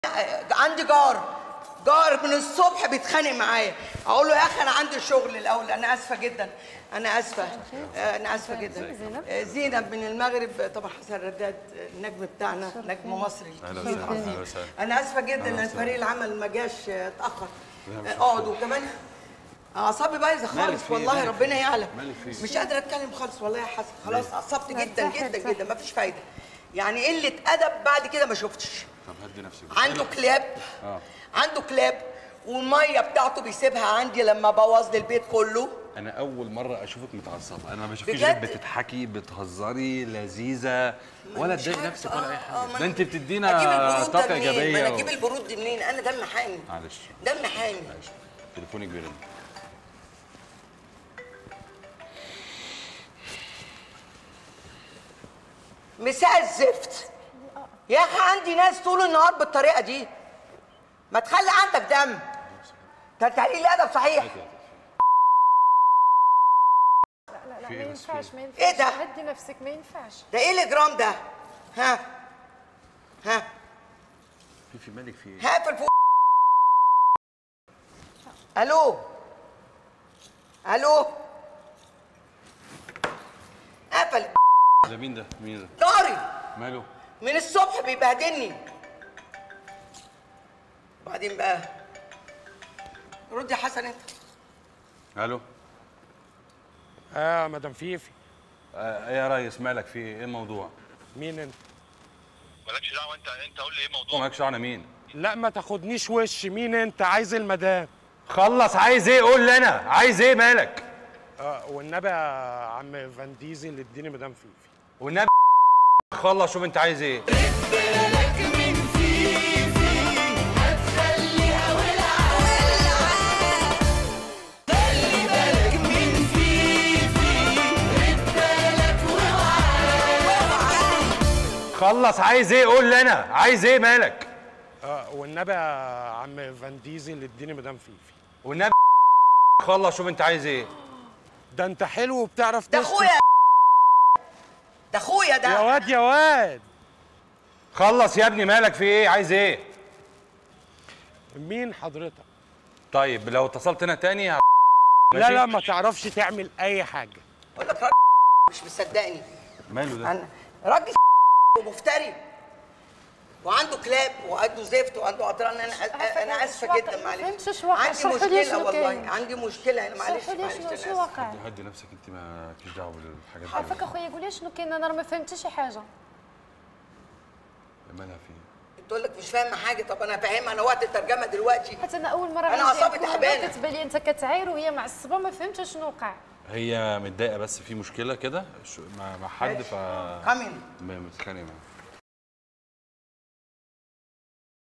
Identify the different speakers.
Speaker 1: عندي جار جار من الصبح بيتخانق معايا اقول له يا اخي انا عندي شغل الاول انا اسفه جدا انا اسفه آه، انا اسفه جدا
Speaker 2: زينب.
Speaker 1: آه، زينب من المغرب طبعا حسن رداد النجم بتاعنا نجم مصري
Speaker 3: أهلا
Speaker 1: كبير
Speaker 3: وسهلا،
Speaker 1: عظيم.
Speaker 3: أهلا وسهلا.
Speaker 1: انا اسفه جدا ان فريق العمل ما جاش آه، اتاخر آه، اقعد وكمان اعصابي بايظه خالص
Speaker 3: فيه؟
Speaker 1: والله
Speaker 3: مالك
Speaker 1: ربنا
Speaker 3: فيه؟
Speaker 1: يعلم
Speaker 3: مالك فيه؟
Speaker 1: مش قادره اتكلم خالص والله يا حسن خلاص عصبت
Speaker 2: لا،
Speaker 1: جدا
Speaker 2: ارتاحي،
Speaker 1: جدا
Speaker 2: ارتاحي.
Speaker 1: جدا مفيش فايده يعني قله ادب بعد كده ما شفتش
Speaker 3: طب هدي نفسك
Speaker 1: عنده كلاب
Speaker 3: اه
Speaker 1: عنده كلاب والميه بتاعته بيسيبها عندي لما بوظ لي البيت كله
Speaker 3: انا اول مره اشوفك متعصبه انا ما بشوفكش
Speaker 1: بجد؟
Speaker 3: غير بتضحكي بتهزري لذيذه ولا
Speaker 1: مش
Speaker 3: تضايقي
Speaker 1: عارفة.
Speaker 3: نفسك ولا اي
Speaker 1: آه،
Speaker 3: حاجه
Speaker 1: آه، ما
Speaker 3: ده
Speaker 1: أنا-
Speaker 3: انت
Speaker 1: اجيب
Speaker 3: بتدينا
Speaker 1: البرود ده
Speaker 3: طاقه
Speaker 1: منين؟ ما
Speaker 3: ايجابيه
Speaker 1: انا
Speaker 3: و-
Speaker 1: اجيب البرود دي منين انا دم حامي
Speaker 3: معلش
Speaker 1: دم حامي
Speaker 3: معلش تليفونك بيرن
Speaker 1: مساء الزفت يا اخي عندي ناس طول النهار بالطريقه دي ما تخلي عندك دم ده تقليل ادب صحيح
Speaker 2: لا لا
Speaker 3: في
Speaker 2: ما
Speaker 3: إيه بس في
Speaker 2: ينفعش ما ينفعش
Speaker 1: إيه ده؟
Speaker 2: هدي نفسك ما ينفعش
Speaker 1: ده ايه الاجرام ده ها ها
Speaker 3: في في مالك في ايه
Speaker 1: هقفل فوق الو الو قفل
Speaker 3: ده مين ده مين ده
Speaker 1: جاري
Speaker 3: ماله
Speaker 1: من الصبح بيبهدلني بعدين بقى رد يا حسن انت
Speaker 3: الو
Speaker 4: اه مدام فيفي
Speaker 3: آه يا ريس مالك في ايه إيه الموضوع
Speaker 4: مين انت
Speaker 5: مالكش دعوه انت انت قول لي ايه
Speaker 3: هو
Speaker 5: الموضوع
Speaker 3: مالكش دعوه انا مين
Speaker 4: لا ما تاخدنيش وش مين انت عايز المدام
Speaker 3: خلص عايز ايه قول لي انا عايز ايه مالك
Speaker 4: اه والنبي يا عم فان ديزل اديني مدام فيفي
Speaker 3: والنبي خلص شوف انت عايز ايه خلص عايز ايه قول لي انا عايز ايه مالك
Speaker 4: اه والنبي يا عم فان ديزل اديني مدام فيفي
Speaker 3: والنبي خلص شوف انت عايز ايه
Speaker 4: ده انت حلو وبتعرف
Speaker 1: ده
Speaker 4: تسكت.
Speaker 1: اخويا ده اخويا
Speaker 4: يا
Speaker 1: ده
Speaker 4: واد يا واد
Speaker 3: خلص يا ابني مالك في ايه عايز ايه
Speaker 4: مين حضرتك
Speaker 3: طيب لو اتصلت هنا تاني ه-
Speaker 4: لا
Speaker 3: ماشي؟
Speaker 4: لا ما تعرفش تعمل اي حاجه
Speaker 1: اقول لك راجل مش مصدقني
Speaker 3: ماله ده
Speaker 1: انا راجل ومفتري وعنده كلاب وعنده زفت وعنده قطران انا
Speaker 2: عارفة
Speaker 1: انا
Speaker 2: كان
Speaker 1: اسفه
Speaker 2: شو
Speaker 1: جدا
Speaker 2: واقع؟
Speaker 1: معلش
Speaker 2: فهمت شو واقع؟
Speaker 1: عندي
Speaker 2: اشرحوا لي
Speaker 1: مشكله
Speaker 2: شو
Speaker 1: والله
Speaker 2: كان.
Speaker 1: عندي مشكله انا معلش
Speaker 2: صحوا لي
Speaker 1: معلش
Speaker 2: شنو
Speaker 1: أنا
Speaker 2: شو
Speaker 1: آسف.
Speaker 2: واقع
Speaker 3: هدي نفسك انت مالكيش دعوه بالحاجات دي
Speaker 2: عارفك اخويا قولي لي شنو كاين انا راه ما فهمتش شي حاجه
Speaker 3: مالها في ايه
Speaker 1: تقول لك مش فاهمه حاجه طب انا فاهمها انا وقت الترجمه دلوقتي
Speaker 2: حتى انا اول مره
Speaker 1: أنا
Speaker 2: نجي
Speaker 1: أعصابي
Speaker 2: عندكم
Speaker 1: تعبانة.
Speaker 2: كتبان لي انت كتعاير وهي معصبه ما فهمتش شنو وقع
Speaker 3: هي متضايقه بس في مشكله كده شو- مع مع حد ف
Speaker 1: كامل
Speaker 3: م- متخانقه معاه